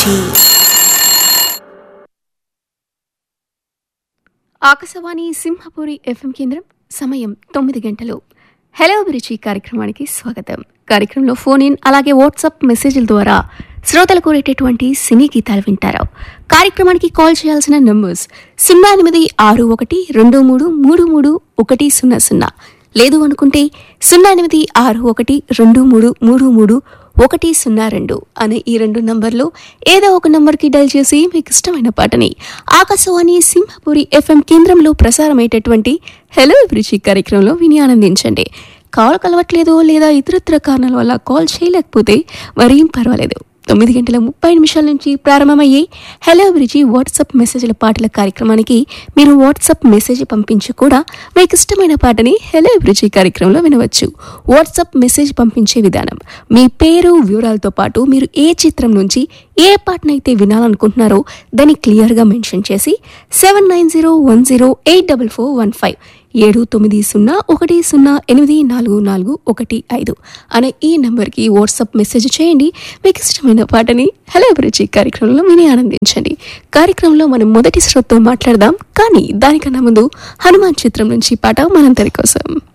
అభిరుచి ఆకాశవాణి సింహపురి ఎఫ్ఎం కేంద్రం సమయం తొమ్మిది గంటలు హలో అభిరుచి కార్యక్రమానికి స్వాగతం కార్యక్రమంలో ఫోన్ ఇన్ అలాగే వాట్సాప్ మెసేజ్ల ద్వారా శ్రోతలు కోరేటటువంటి సినీ గీతాలు వింటారు కార్యక్రమానికి కాల్ చేయాల్సిన నంబర్స్ సున్నా ఎనిమిది ఆరు ఒకటి రెండు మూడు మూడు మూడు ఒకటి సున్నా సున్నా లేదు అనుకుంటే సున్నా ఎనిమిది ఆరు ఒకటి రెండు మూడు మూడు మూడు ఒకటి సున్నా రెండు అనే ఈ రెండు నంబర్లు ఏదో ఒక నంబర్కి డైల్ చేసి మీకు ఇష్టమైన పాటని ఆకాశవాణి సింహపురి ఎఫ్ఎం కేంద్రంలో ప్రసారమయ్యేటటువంటి హలో అభిరుచి కార్యక్రమంలో విని ఆనందించండి కాల్ కలవట్లేదు లేదా ఇతరత్ర కారణాల వల్ల కాల్ చేయలేకపోతే మరేం పర్వాలేదు తొమ్మిది గంటల ముప్పై నిమిషాల నుంచి ప్రారంభమయ్యే హలో అభిరుచి వాట్సాప్ మెసేజ్ల పాటల కార్యక్రమానికి మీరు వాట్సాప్ మెసేజ్ పంపించి కూడా మీకు ఇష్టమైన పాటని హలో అభిరుచి కార్యక్రమంలో వినవచ్చు వాట్సాప్ మెసేజ్ పంపించే విధానం మీ పేరు వివరాలతో పాటు మీరు ఏ చిత్రం నుంచి ఏ పాటనైతే వినాలనుకుంటున్నారో దాన్ని క్లియర్గా మెన్షన్ చేసి seven nine zero one zero eight double four one five ఏడు తొమ్మిది సున్నా ఒకటి సున్నా ఎనిమిది నాలుగు నాలుగు ఒకటి ఐదు అనే ఈ నెంబర్కి వాట్సాప్ మెసేజ్ చేయండి మీకు ఇష్టమైన పాటని హలో అభిరుచి కార్యక్రమంలో విని ఆనందించండి కార్యక్రమంలో మనం మొదటి శ్రోతతో మాట్లాడదాం కానీ దానికన్నా ముందు హనుమాన్ చిత్రం నుంచి పాట మనందరి కోసం